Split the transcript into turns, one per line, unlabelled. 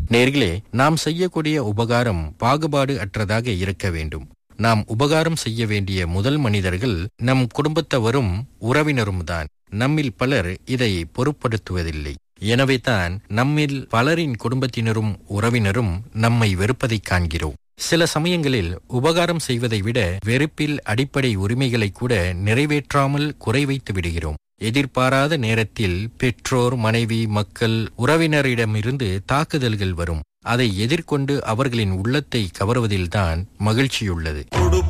நேர்களே நாம் செய்யக்கூடிய உபகாரம் பாகுபாடு அற்றதாக இருக்க வேண்டும் நாம் உபகாரம் செய்ய வேண்டிய முதல் மனிதர்கள் நம் குடும்பத்தவரும் உறவினரும் தான் நம்மில் பலர் இதை பொருட்படுத்துவதில்லை எனவேதான் நம்மில் பலரின் குடும்பத்தினரும் உறவினரும் நம்மை வெறுப்பதைக் காண்கிறோம் சில சமயங்களில் உபகாரம் செய்வதை விட வெறுப்பில் அடிப்படை உரிமைகளை கூட நிறைவேற்றாமல் குறை வைத்து விடுகிறோம் எதிர்பாராத நேரத்தில் பெற்றோர் மனைவி மக்கள் உறவினரிடமிருந்து தாக்குதல்கள் வரும் அதை எதிர்கொண்டு அவர்களின் உள்ளத்தை கவருவதில்தான் மகிழ்ச்சியுள்ளது